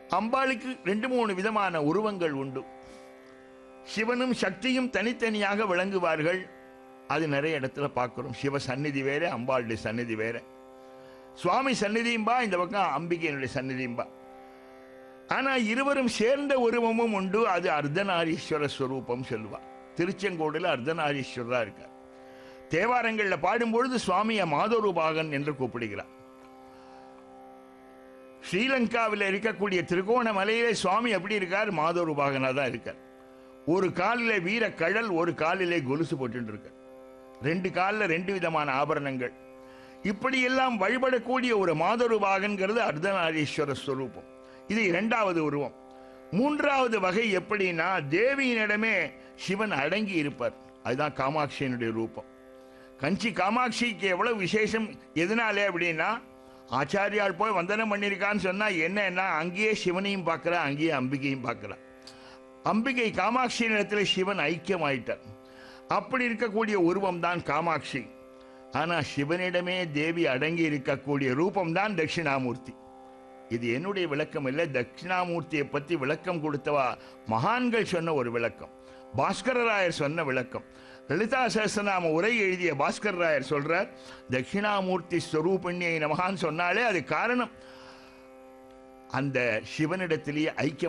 அம்பாளுக்கு ரெண்டு மூணு விதமான உருவங்கள் உண்டு சிவனும் சக்தியும் தனித்தனியாக விளங்குவார்கள் அது நிறைய இடத்துல பார்க்கிறோம் சிவ சந்நிதி வேற அம்பாளுடைய சந்நிதி வேற சுவாமி சந்நிதியும்பா இந்த பக்கம் அம்பிகையினுடைய சந்நிதியும்பா ஆனா இருவரும் சேர்ந்த உருவமும் உண்டு அது அர்த்தநாரீஸ்வர ஸ்வரூபம் சொல்லுவா திருச்செங்கோடுல அர்த்தநாரீஸ்வரரா இருக்கார் தேவாரங்கள்ல பாடும்பொழுது சுவாமியை மாதொருபாகன் என்று கூப்பிடுகிறார் ஸ்ரீலங்காவில் இருக்கக்கூடிய திருகோணமலையிலே சுவாமி எப்படி இருக்கார் மாதொருபாகனா தான் இருக்கார் ஒரு காலிலே வீர கழல் ஒரு காலிலே கொலுசு போட்டு இருக்கார் ரெண்டு காலில் ரெண்டு விதமான ஆபரணங்கள் இப்படியெல்லாம் வழிபடக்கூடிய ஒரு மாதொருபாகன்கிறது அர்த்தநாரீஸ்வர ஸ்வரூபம் இது இரண்டாவது உருவம் மூன்றாவது வகை எப்படின்னா தேவியினிடமே சிவன் அடங்கி இருப்பார் அதுதான் காமாட்சியினுடைய ரூபம் கஞ்சி காமாட்சிக்கு எவ்வளவு விசேஷம் எதனாலே அப்படின்னா ஆச்சாரியால் போய் வந்தனம் பண்ணியிருக்கான்னு சொன்னா என்னன்னா அங்கேயே சிவனையும் பார்க்கிறா அங்கேயே அம்பிகையும் பார்க்கிறா அம்பிகை காமாட்சி இடத்துல சிவன் ஐக்கியமாயிட்டார் அப்படி இருக்கக்கூடிய உருவம் தான் காமாட்சி ஆனா சிவனிடமே தேவி அடங்கி இருக்கக்கூடிய ரூபம் தான் தட்சிணாமூர்த்தி இது என்னுடைய விளக்கம் இல்லை தட்சிணாமூர்த்தியை பத்தி விளக்கம் கொடுத்தவா மகான்கள் சொன்ன ஒரு விளக்கம் பாஸ்கரராயர் சொன்ன விளக்கம் லலிதா சஹஸ்ரநாம உரை எழுதிய பாஸ்கர் ராயர் சொல்றார் தட்சிணாமூர்த்தி ஸ்வரூபண்யை நமகான்னு சொன்னாலே அது காரணம் அந்த சிவனிடத்திலேயே ஐக்கியம்